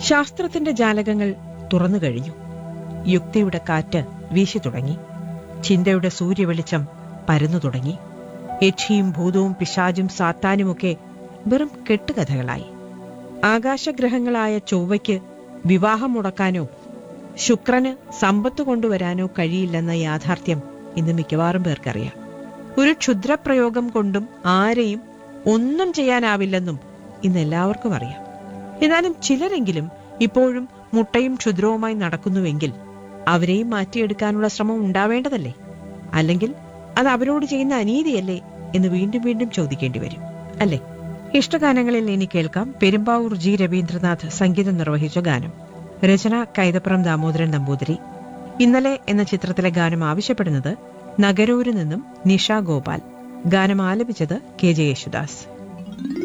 ശാസ്ത്രത്തിന്റെ ജാലകങ്ങൾ തുറന്നു കഴിഞ്ഞു യുക്തിയുടെ കാറ്റ് വീശി തുടങ്ങി ചിന്തയുടെ സൂര്യവെളിച്ചം പരന്നു തുടങ്ങി യക്ഷിയും ഭൂതവും പിശാചും സാത്താനുമൊക്കെ വെറും കെട്ടുകഥകളായി ആകാശഗ്രഹങ്ങളായ ചൊവ്വയ്ക്ക് വിവാഹം മുടക്കാനോ ശുക്രന് സമ്പത്ത് കൊണ്ടുവരാനോ കഴിയില്ലെന്ന യാഥാർത്ഥ്യം ഇന്ന് മിക്കവാറും പേർക്കറിയാം ഒരു ക്ഷുദ്രപ്രയോഗം കൊണ്ടും ആരെയും ഒന്നും ചെയ്യാനാവില്ലെന്നും ഇന്ന് എല്ലാവർക്കും അറിയാം എന്നാലും ചിലരെങ്കിലും ഇപ്പോഴും മുട്ടയും ക്ഷുദ്രവുമായി നടക്കുന്നുവെങ്കിൽ അവരെയും മാറ്റിയെടുക്കാനുള്ള ശ്രമം ഉണ്ടാവേണ്ടതല്ലേ അല്ലെങ്കിൽ അത് അവരോട് ചെയ്യുന്ന അനീതിയല്ലേ എന്ന് വീണ്ടും വീണ്ടും ചോദിക്കേണ്ടി വരും അല്ലേ ഇഷ്ടഗാനങ്ങളിൽ ഇനി കേൾക്കാം പെരുമ്പാവൂർ ജി രവീന്ദ്രനാഥ് സംഗീതം നിർവഹിച്ച ഗാനം രചന കൈതപ്പുറം ദാമോദരൻ നമ്പൂതിരി ഇന്നലെ എന്ന ചിത്രത്തിലെ ഗാനം ആവശ്യപ്പെടുന്നത് നഗരൂരിൽ നിന്നും നിഷ ഗോപാൽ ഗാനം ആലപിച്ചത് കെ ജെ യേശുദാസ്